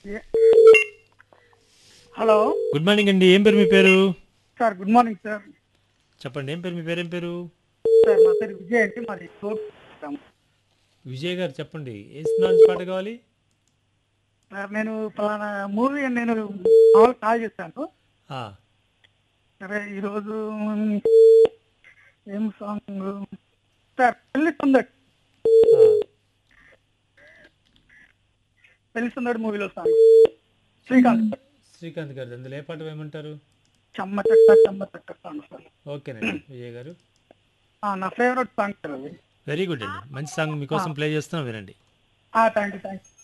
ఏ- hello good morning అండి ఏం పేరు మీ పేరు సార్ గుడ్ మార్నింగ్ సార్ చెప్పండి ఏం పేరు మీ పేరు ఏం పేరు సార్ నా పేరు విజయ్ అండి మాది తోట విజయ్ గారు చెప్పండి ఏ సినిమా నుంచి పాట కావాలి సార్ నేను పలానా మూవీ నేను మామూలు కాల్ చేశాను ఆ, సరే ఈరోజు ఏం సాంగ్ సార్ పెళ్లి సుందర్ ఆ. పెళ్లి సుందర్ మూవీలో సాంగ్ శ్రీకాంత్ శ్రీకాంత్ గారు అందులో ఏ పాట వేయమంటారు చెమ్మ చక్క చెమ్మ చక్క సాంగ్ సార్ ఓకేనండి విజయ్ గారు ఆ, నా ఫేవరెట్ సాంగ్ సార్ అది వెరీ గుడ్ అండి మంచి సాంగ్ మీకోసం ప్లే చేస్తున్నాం వినండి థ్యాంక్ యూ థ్యాంక్ యూ